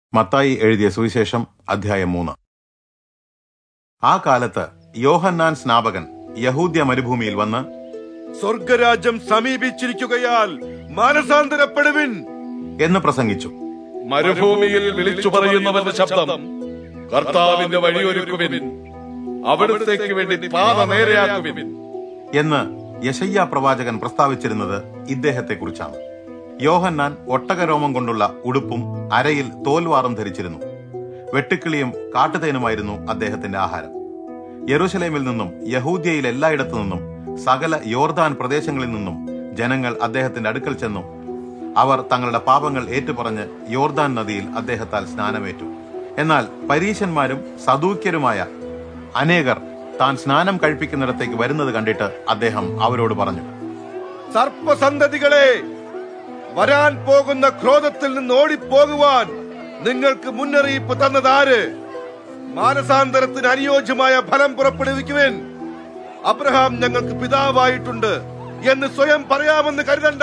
മത്തായി എഴുതിയ സുവിശേഷം അധ്യായം മൂന്ന് ആ കാലത്ത് യോഹന്നാൻ സ്നാപകൻ യഹൂദ്യ മരുഭൂമിയിൽ വന്ന് സ്വർഗരാജ്യം സമീപിച്ചിരിക്കുകയാൽ മാനസാന്തരപ്പെടുവിൻ എന്ന് പ്രസംഗിച്ചു മരുഭൂമിയിൽ വിളിച്ചു പറയുന്നവന്റെ ശബ്ദം കർത്താവിന്റെ വഴിയൊരുക്കുവിൻ അവിടുത്തേക്ക് വേണ്ടി പാത നേരെയാക്കുവിൻ എന്ന് യശയ്യ പ്രവാചകൻ പ്രസ്താവിച്ചിരുന്നത് ഇദ്ദേഹത്തെക്കുറിച്ചാണ് യോഹന്നാൻ ഒട്ടകരോമം കൊണ്ടുള്ള ഉടുപ്പും അരയിൽ തോൽവാറും ധരിച്ചിരുന്നു വെട്ടുക്കിളിയും കാട്ടുതേനുമായിരുന്നു അദ്ദേഹത്തിന്റെ ആഹാരം യെറൂശലേമിൽ നിന്നും യഹൂദ്യയിൽ എല്ലായിടത്തു നിന്നും സകല യോർദാൻ പ്രദേശങ്ങളിൽ നിന്നും ജനങ്ങൾ അദ്ദേഹത്തിന്റെ അടുക്കൽ ചെന്നു അവർ തങ്ങളുടെ പാപങ്ങൾ ഏറ്റുപറഞ്ഞ് യോർദാൻ നദിയിൽ അദ്ദേഹത്താൽ സ്നാനമേറ്റു എന്നാൽ പരീശന്മാരും സദൂക്യരുമായ അനേകർ താൻ സ്നാനം കഴിപ്പിക്കുന്നിടത്തേക്ക് വരുന്നത് കണ്ടിട്ട് അദ്ദേഹം അവരോട് പറഞ്ഞു സർപ്പസന്തതികളെ വരാൻ പോകുന്ന ക്രോധത്തിൽ നിന്ന് ഓടിപ്പോകുവാൻ നിങ്ങൾക്ക് മുന്നറിയിപ്പ് തന്നതാര് മാനസാന്തരത്തിന് അനുയോജ്യമായ ഫലം പുറപ്പെടുവിക്കുവിൻ അബ്രഹാം ഞങ്ങൾക്ക് പിതാവായിട്ടുണ്ട് എന്ന് സ്വയം പറയാമെന്ന് കരുതണ്ട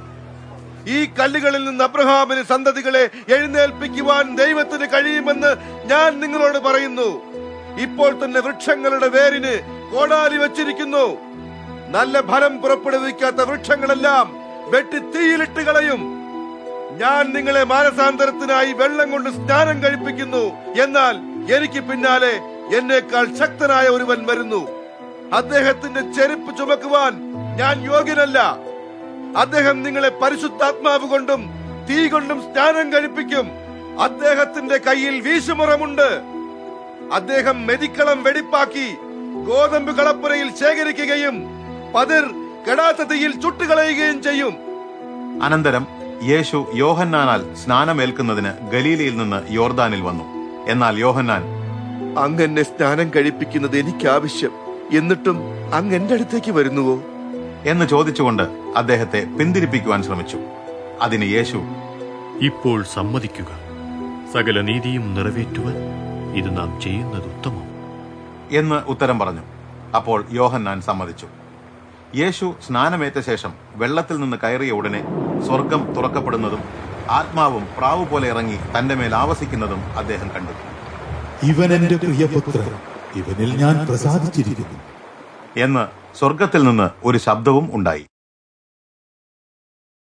ഈ കല്ലുകളിൽ നിന്ന് അബ്രഹാമിന് സന്തതികളെ എഴുന്നേൽപ്പിക്കുവാൻ ദൈവത്തിന് കഴിയുമെന്ന് ഞാൻ നിങ്ങളോട് പറയുന്നു ഇപ്പോൾ തന്നെ വൃക്ഷങ്ങളുടെ വേരിന് കോടാലി വച്ചിരിക്കുന്നു നല്ല ഫലം പുറപ്പെടുവിക്കാത്ത വൃക്ഷങ്ങളെല്ലാം വെട്ടി തീയിലിട്ട് കളയും ഞാൻ നിങ്ങളെ മാനസാന്തരത്തിനായി വെള്ളം കൊണ്ട് സ്നാനം കഴിപ്പിക്കുന്നു എന്നാൽ എനിക്ക് പിന്നാലെ എന്നേക്കാൾ ശക്തനായ ഒരുവൻ വരുന്നു അദ്ദേഹത്തിന്റെ ചെരുപ്പ് ചുമക്കുവാൻ ഞാൻ യോഗ്യനല്ല അദ്ദേഹം നിങ്ങളെ പരിശുദ്ധാത്മാവ് കൊണ്ടും തീ കൊണ്ടും സ്നാനം കഴിപ്പിക്കും അദ്ദേഹത്തിന്റെ കയ്യിൽ വീശുമുറമുണ്ട് അദ്ദേഹം മെതിക്കളം വെടിപ്പാക്കി ഗോതമ്പ് കളപ്പുരയിൽ ശേഖരിക്കുകയും പതിർ കെടാത്ത തീയിൽ ചുട്ടുകളയുകയും ചെയ്യും അനന്തരം യേശു യോഹന്നാനാൽ സ്നാനമേൽക്കുന്നതിന് ഗലീലയിൽ നിന്ന് യോർദാനിൽ വന്നു എന്നാൽ യോഹന്നാൻ അങ്ങ് എന്നെ സ്നാനം കഴിപ്പിക്കുന്നത് എനിക്ക് ആവശ്യം എന്നിട്ടും അങ്ങ് എന്റെ അടുത്തേക്ക് വരുന്നുവോ എന്ന് ചോദിച്ചുകൊണ്ട് അദ്ദേഹത്തെ പിന്തിരിപ്പിക്കുവാൻ ശ്രമിച്ചു അതിന് യേശു ഇപ്പോൾ സമ്മതിക്കുക സകല നീതിയും നിറവേറ്റുവാൻ ഇത് നാം ചെയ്യുന്നത് ഉത്തമം എന്ന് ഉത്തരം പറഞ്ഞു അപ്പോൾ യോഹന്നാൻ സമ്മതിച്ചു യേശു സ്നാനമേറ്റ ശേഷം വെള്ളത്തിൽ നിന്ന് കയറിയ ഉടനെ സ്വർഗം തുറക്കപ്പെടുന്നതും ആത്മാവും പ്രാവ് പോലെ ഇറങ്ങി തന്റെ മേൽ ആവസിക്കുന്നതും അദ്ദേഹം കണ്ടു ഇവൻ എന്റെ പ്രിയപുത്രൻ ഇവനിൽ ഞാൻ പ്രസാദിച്ചിരിക്കുന്നു എന്ന് സ്വർഗത്തിൽ നിന്ന് ഒരു ശബ്ദവും ഉണ്ടായി